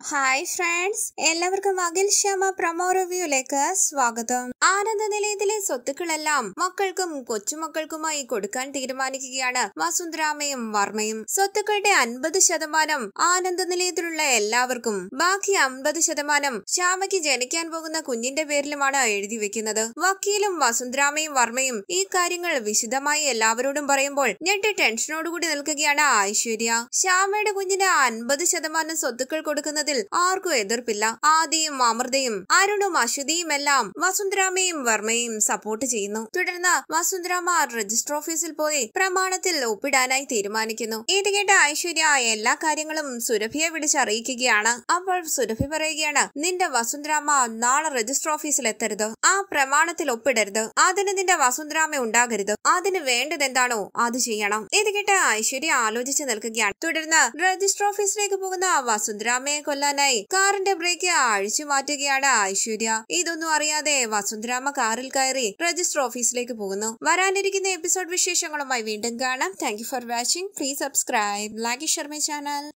hi friends എല്ലാവർക്കും Akhil Shyama promo റിവ്യൂയിലേക്ക് സ്വാഗതം ആനന്ദ നിലയത്തിലെ സ്വത്തുക്കളെല്ലാം മക്കൾക്കും കൊച്ചുമക്കൾക്കുമായി കൊടുക്കാൻ തീരുമാനിക്കുകയാണ് വസുന്ധരാമയും വർമ്മയും സ്വത്തുക്കളുടെ അൻപത് ശതമാനം ആനന്ദ നിലയത്തിലുള്ള എല്ലാവർക്കും ബാക്കി അമ്പത് ശതമാനം ശ്യാമയ്ക്ക് ജനിക്കാൻ പോകുന്ന കുഞ്ഞിന്റെ പേരിലുമാണ് എഴുതി വെക്കുന്നത് വക്കീലും വസുന്ധരാമയും വർമ്മയും ഈ കാര്യങ്ങൾ വിശദമായി എല്ലാവരോടും പറയുമ്പോൾ ഞെട്ടി ടെൻഷനോടുകൂടി നിൽക്കുകയാണ് ഐശ്വര്യ ശ്യാമയുടെ കുഞ്ഞിന് അൻപത് ശതമാനം സ്വത്തുക്കൾ കൊടുക്കുന്നതിൽ ആർക്കും എതിർപ്പില്ല ആദിയും അമൃതയും അരുണും അശ്വതിയും എല്ലാം വസുന്ധരാമയും വർമ്മയും സപ്പോർട്ട് ചെയ്യുന്നു തുടർന്ന് വസുന്ധരാമ രജിസ്റ്റർ ഓഫീസിൽ പോയി പ്രമാണത്തിൽ ഒപ്പിടാനായി തീരുമാനിക്കുന്നു ഇത് കേട്ട ഐശ്വര്യ എല്ലാ കാര്യങ്ങളും സുരഭിയെ വിളിച്ചറിയിക്കുകയാണ് അപ്പോൾ സുരഭി പറയുകയാണ് നിന്റെ വസുന്ധരാമ നാളെ രജിസ്റ്റർ ഓഫീസിൽ എത്തരുത് ആ പ്രമാണത്തിൽ ഒപ്പിടരുത് അതിന് നിന്റെ വസുന്ധരാമ ഉണ്ടാകരുത് അതിന് വേണ്ടത് എന്താണോ അത് ചെയ്യണം ഇത് കേട്ട് ഐശ്വര്യ ആലോചിച്ച് നിൽക്കുകയാണ് തുടർന്ന് രജിസ്റ്റർ ഓഫീസിലേക്ക് പോകുന്ന വസുന്ധരാമയെ കൊല്ലാനായി കാറിന്റെ ബ്രേക്ക് അഴിച്ചു മാറ്റുകയാണ് ഐശ്വര്യ ഇതൊന്നും അറിയാതെ വസുന്ധരാമ കാറിൽ കയറി രജിസ്റ്റർ ഓഫീസിലേക്ക് പോകുന്നു വരാനിരിക്കുന്ന എപ്പിസോഡ് വിശേഷങ്ങളുമായി വീണ്ടും കാണാം thank you for watching please subscribe like Sharmi channel